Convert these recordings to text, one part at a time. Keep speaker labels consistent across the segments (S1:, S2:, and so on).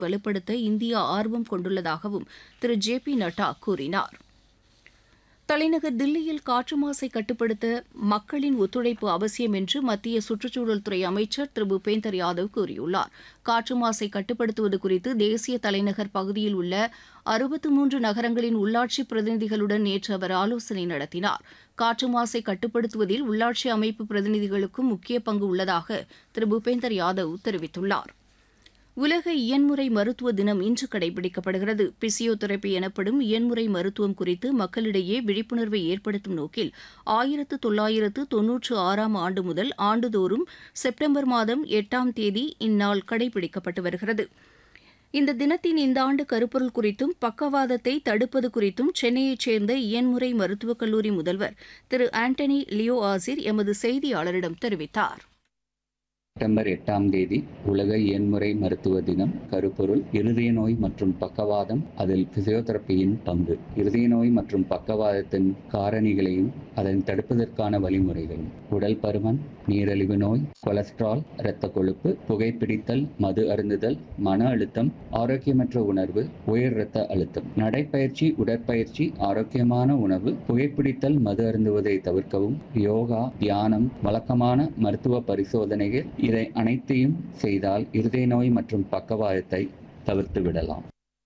S1: வலுப்படுத்த இந்தியா ஆர்வம் கொண்டுள்ளதாகவும் திரு ஜே பி நட்டா கூறினார் தலைநகர் தில்லியில் காற்று மாசை கட்டுப்படுத்த மக்களின் ஒத்துழைப்பு அவசியம் என்று மத்திய சுற்றுச்சூழல் துறை அமைச்சர் திரு பூபேந்தர் யாதவ் கூறியுள்ளார் காற்று மாசை கட்டுப்படுத்துவது குறித்து தேசிய தலைநகர் பகுதியில் உள்ள அறுபத்து மூன்று நகரங்களின் உள்ளாட்சி பிரதிநிதிகளுடன் நேற்று அவர் ஆலோசனை நடத்தினார் காற்று மாசை கட்டுப்படுத்துவதில் உள்ளாட்சி அமைப்பு பிரதிநிதிகளுக்கும் முக்கிய பங்கு உள்ளதாக திரு பூபேந்தர் யாதவ் தெரிவித்துள்ளார் உலக இயன்முறை மருத்துவ தினம் இன்று கடைபிடிக்கப்படுகிறது பிசியோதெரபி எனப்படும் இயன்முறை மருத்துவம் குறித்து மக்களிடையே விழிப்புணர்வை ஏற்படுத்தும் நோக்கில் ஆயிரத்து தொள்ளாயிரத்து தொன்னூற்று ஆறாம் ஆண்டு முதல் ஆண்டுதோறும் செப்டம்பர் மாதம் எட்டாம் தேதி இந்நாள் கடைபிடிக்கப்பட்டு வருகிறது இந்த தினத்தின் இந்த ஆண்டு கருப்பொருள் குறித்தும் பக்கவாதத்தை தடுப்பது குறித்தும் சென்னையைச் சேர்ந்த இயன்முறை மருத்துவக் கல்லூரி முதல்வர் திரு ஆண்டனி லியோ ஆசிர் எமது செய்தியாளரிடம் தெரிவித்தார்
S2: செப்டம்பர் எட்டாம் தேதி உலக எண்முறை மருத்துவ தினம் கருப்பொருள் இருதய நோய் மற்றும் பக்கவாதம் அதில் பிசியோதெரப்பியின் பங்கு இருதய நோய் மற்றும் பக்கவாதத்தின் காரணிகளையும் அதன் தடுப்பதற்கான வழிமுறைகளும் உடல் பருமன் நீரிழிவு நோய் கொலஸ்ட்ரால் இரத்த கொழுப்பு புகைப்பிடித்தல் மது அருந்துதல் மன அழுத்தம் ஆரோக்கியமற்ற உணர்வு உயர் இரத்த அழுத்தம் நடைப்பயிற்சி உடற்பயிற்சி ஆரோக்கியமான உணவு புகைப்பிடித்தல் மது அருந்துவதை தவிர்க்கவும் யோகா தியானம் வழக்கமான மருத்துவ பரிசோதனைகள் இதை அனைத்தையும் செய்தால் இருதய நோய் மற்றும் பக்கவாதத்தை தவிர்த்து விடலாம்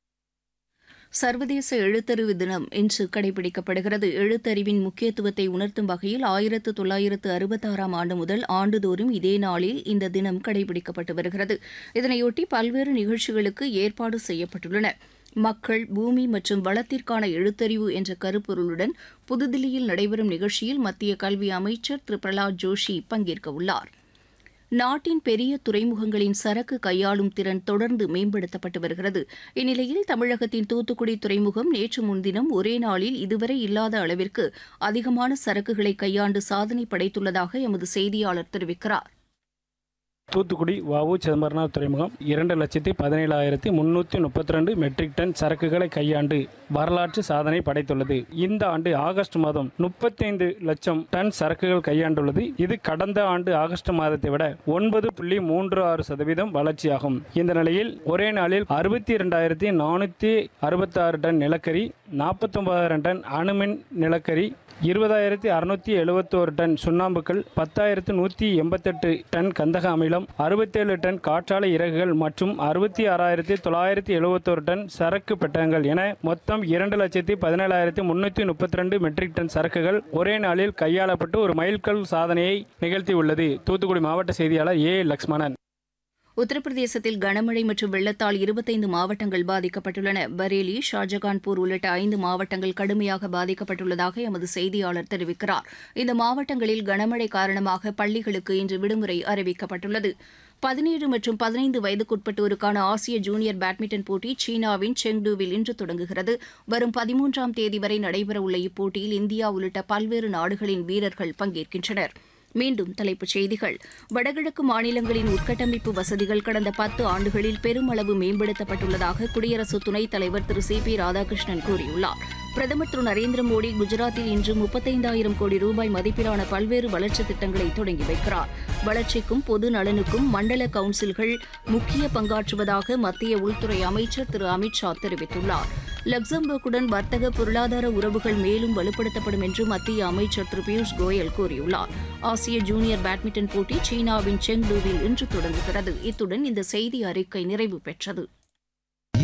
S1: சர்வதேச எழுத்தறிவு தினம் இன்று கடைபிடிக்கப்படுகிறது எழுத்தறிவின் முக்கியத்துவத்தை உணர்த்தும் வகையில் ஆயிரத்து தொள்ளாயிரத்து அறுபத்தாறாம் ஆண்டு முதல் ஆண்டுதோறும் இதே நாளில் இந்த தினம் கடைபிடிக்கப்பட்டு வருகிறது இதனையொட்டி பல்வேறு நிகழ்ச்சிகளுக்கு ஏற்பாடு செய்யப்பட்டுள்ளன மக்கள் பூமி மற்றும் வளத்திற்கான எழுத்தறிவு என்ற கருப்பொருளுடன் புதுதில்லியில் நடைபெறும் நிகழ்ச்சியில் மத்திய கல்வி அமைச்சர் திரு பிரகலாத் ஜோஷி பங்கேற்க உள்ளார் நாட்டின் பெரிய துறைமுகங்களின் சரக்கு கையாளும் திறன் தொடர்ந்து மேம்படுத்தப்பட்டு வருகிறது இந்நிலையில் தமிழகத்தின் தூத்துக்குடி துறைமுகம் நேற்று முன்தினம் ஒரே நாளில் இதுவரை இல்லாத அளவிற்கு அதிகமான சரக்குகளை கையாண்டு சாதனை படைத்துள்ளதாக எமது செய்தியாளர் தெரிவிக்கிறார்
S3: தூத்துக்குடி வவு சிதம்பரனார் துறைமுகம் இரண்டு லட்சத்தி பதினேழாயிரத்தி முன்னூற்றி முப்பத்தி ரெண்டு மெட்ரிக் டன் சரக்குகளை கையாண்டு வரலாற்று சாதனை படைத்துள்ளது இந்த ஆண்டு ஆகஸ்ட் மாதம் முப்பத்தைந்து லட்சம் டன் சரக்குகள் கையாண்டுள்ளது இது கடந்த ஆண்டு ஆகஸ்ட் மாதத்தை விட ஒன்பது புள்ளி மூன்று ஆறு சதவீதம் வளர்ச்சியாகும் இந்த நிலையில் ஒரே நாளில் அறுபத்தி இரண்டாயிரத்தி நானூற்றி அறுபத்தாறு டன் நிலக்கரி நாற்பத்தொன்பதாயிரம் டன் அணுமின் நிலக்கரி இருபதாயிரத்தி அறுநூத்தி எழுபத்தோரு டன் சுண்ணாம்புக்கள் பத்தாயிரத்து நூற்றி எண்பத்தெட்டு டன் கந்தக அமிலம் அறுபத்தேழு டன் காற்றாலை இறகுகள் மற்றும் அறுபத்தி ஆறாயிரத்தி தொள்ளாயிரத்தி எழுபத்தோரு டன் சரக்கு பெட்டகங்கள் என மொத்தம் இரண்டு லட்சத்தி பதினேழாயிரத்தி முன்னூற்றி முப்பத்தி ரெண்டு மெட்ரிக் டன் சரக்குகள் ஒரே நாளில் கையாளப்பட்டு ஒரு மைல்கல் சாதனையை நிகழ்த்தியுள்ளது தூத்துக்குடி மாவட்ட செய்தியாளர் ஏ லக்ஷ்மணன்
S1: உத்தரப்பிரதேசத்தில் கனமழை மற்றும் வெள்ளத்தால் இருபத்தைந்து மாவட்டங்கள் பாதிக்கப்பட்டுள்ளன பரேலி ஷாஜகான்பூர் உள்ளிட்ட ஐந்து மாவட்டங்கள் கடுமையாக பாதிக்கப்பட்டுள்ளதாக எமது செய்தியாளர் தெரிவிக்கிறார் இந்த மாவட்டங்களில் கனமழை காரணமாக பள்ளிகளுக்கு இன்று விடுமுறை அறிவிக்கப்பட்டுள்ளது பதினேழு மற்றும் பதினைந்து வயதுக்குட்பட்டோருக்கான ஆசிய ஜூனியர் பேட்மிண்டன் போட்டி சீனாவின் செங்டூவில் இன்று தொடங்குகிறது வரும் பதிமூன்றாம் தேதி வரை நடைபெறவுள்ள இப்போட்டியில் இந்தியா உள்ளிட்ட பல்வேறு நாடுகளின் வீரர்கள் பங்கேற்கின்றனர் மீண்டும் தலைப்புச் செய்திகள் வடகிழக்கு மாநிலங்களின் உட்கட்டமைப்பு வசதிகள் கடந்த பத்து ஆண்டுகளில் பெருமளவு மேம்படுத்தப்பட்டுள்ளதாக குடியரசு துணைத் தலைவர் திரு சி பி ராதாகிருஷ்ணன் கூறியுள்ளார் பிரதமர் திரு நரேந்திர மோடி குஜராத்தில் இன்று முப்பத்தைந்தாயிரம் கோடி ரூபாய் மதிப்பிலான பல்வேறு வளர்ச்சித் திட்டங்களை தொடங்கி வைக்கிறார் வளர்ச்சிக்கும் பொது நலனுக்கும் மண்டல கவுன்சில்கள் முக்கிய பங்காற்றுவதாக மத்திய உள்துறை அமைச்சர் திரு அமித் ஷா தெரிவித்துள்ளார் லக்சம்பர்க்குடன் வர்த்தக பொருளாதார உறவுகள் மேலும் வலுப்படுத்தப்படும் என்று மத்திய அமைச்சர் திரு பியூஷ் கோயல் கூறியுள்ளார் ஆசிய ஜூனியர் பேட்மிண்டன் போட்டி சீனாவின் செங்டூவில் இன்று தொடங்குகிறது இத்துடன் இந்த செய்தி அறிக்கை நிறைவு பெற்றது